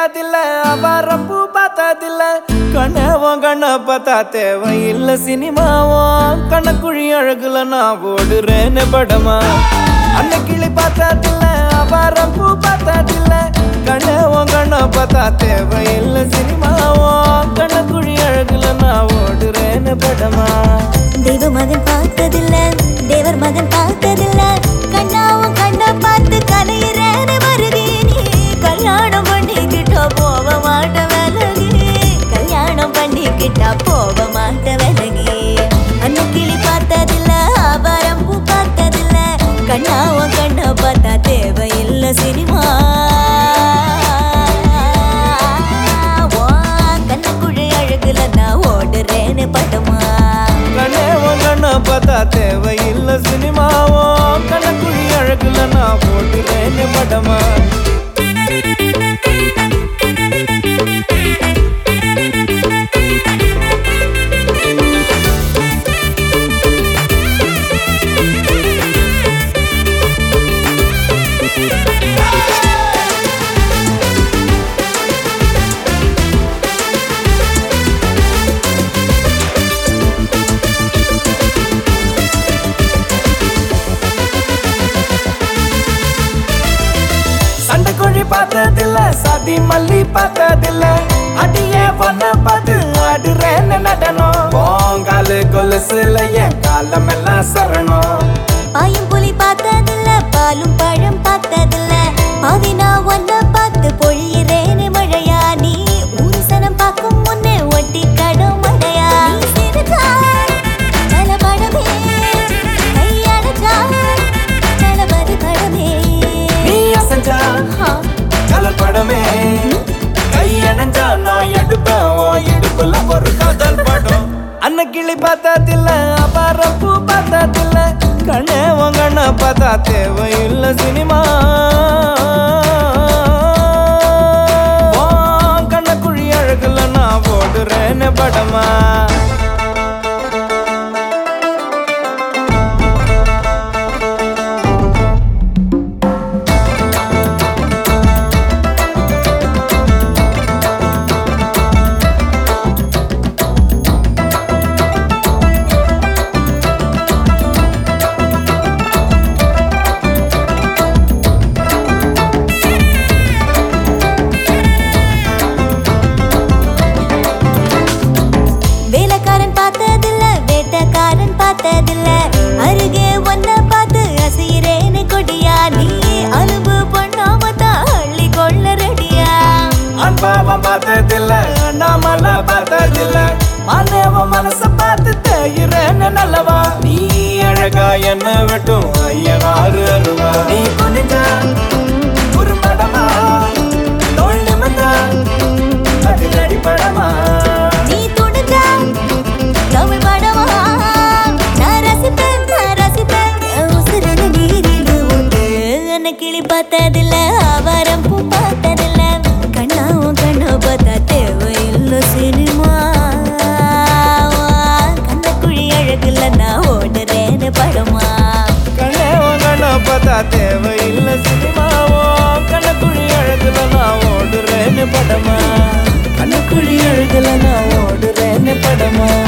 பார்த்ததில்ல அபாரம் பூ பார்த்ததில்ல கண்ணவன் கண்ண பார்த்தா தேவையில்ல சினிமாவும் கண்ணக்குழி அழகுல நான் ஓடுறேன்னு படமா அன்னைக்கிளி பார்த்ததில்ல அபாரம் பூ பார்த்ததில்ல கண்ணவன் கண்ண பார்த்தா தேவையில்ல சினிமாவும் கண்ணக்குழி அழகுல நான் ஓடுறேன்னு படமா தெய்வ மகன் பார்த்ததில்ல தேவர் மகன் பார்த்ததில்ல கண்ணாவும் கண்ண பார்த்து கலையிறேன்னு வருகி நீ கல்யாணம் பண்ணிக்கிட்டா போக மாட்ட விலகி கல்யாணம் பண்ணிக்கிட்டா போக மாட்ட விலகி அன்ன கிளி பார்த்ததில்ல ஆபாரம் பூ பார்த்ததில்ல கண்ணாவும் கண்ண பார்த்தா தேவையில்லை சினிமா கண்ணக்குழி அழகுல நான் ஓடுறேன்னு படமா கண்ணவன் கண்ண பார்த்தா தேவையில்ல சினிமாவும் கண்ணக்குழி அழகுல நான் ஓடுறேன்னு படமா சண்டைக்குழி பார்த்ததில்ல சாதி மல்லி பார்த்ததில்ல அடியே பொண்ண பார்த்து ஆடுறேன்னு நடனம் போங்காலு கொலுசுல என் காலமெல்லாம் சரணம் பாயும் புலி பார்த்ததில்ல பாலும் பழம் பார்த்ததில்ல பாவினா ஒன்ன பார்த்து பொழியிறேனே மழையா நீ ஊரு சனம் பார்க்கும் முன்னே ஒட்டி கடும் மழையா நீ சிரிச்சா, நலபடமே, கையடைச்சா, நலபரி படமே. நீ அசஞ்சா ஆ, கலர் படமே கையணைஞ்சா நான் எடுப்பேன் உன் இடுப்புல ஒரு காதல் படம் அன்னக்கிளி பார்த்ததில்ல அபாரம் பூ பார்த்ததில்ல கண்ணே உன் கண்ண பார்த்தா தேவையில்ல சினிமா உன் கண்ணக்குழி அழகுல நான் ஓடுறேன்னு படமா வேலைக்காரன் பார்த்ததில்ல வேட்டக்காரன் பார்த்ததில்ல அருகே ஒன்ன பார்த்து அசையிறேன்னு கொடியா நீ அலும்பு பண்ணாம தான் அள்ளி கொள்ள ரெடியா அன்பாவம் பார்த்ததில்ல அண்ணாமலை பார்த்ததில்ல மானேவன் மனச பார்த்து தேயிறேன்னு நல்லவா நீ அழகா என்ன வெட்டும் ஐயனாறு அருவா நீ குனிஞ்சா ஒரு படமா தோல் நிமிந்தா அதிரடி படமா நீ துணிஞ்சா தமிழ் படமா நான் ரசிப்பேன் நான் ரசிப்பேன் என் உசுரில நீரில் உண்டு என்ன கிளி பார்த்ததில்ல ஆவாரம் பூ பார்த்ததில்ல கண்ணாவும் கண்ணா பார்த்தா தேவையில்லை சினிமா கண்ணக்குழி அழகுல நான் ஓடுறேன்னு படமா கண்ணே உன் கண்ணை பார்த்தா தேவையில்லை சினிமாவோ கண்ணக்குழி அழகுல நான் ஓடுறேன்னு படமா கண்ணக்குழி அழகுல நான் ஓடுறேன்னு படமா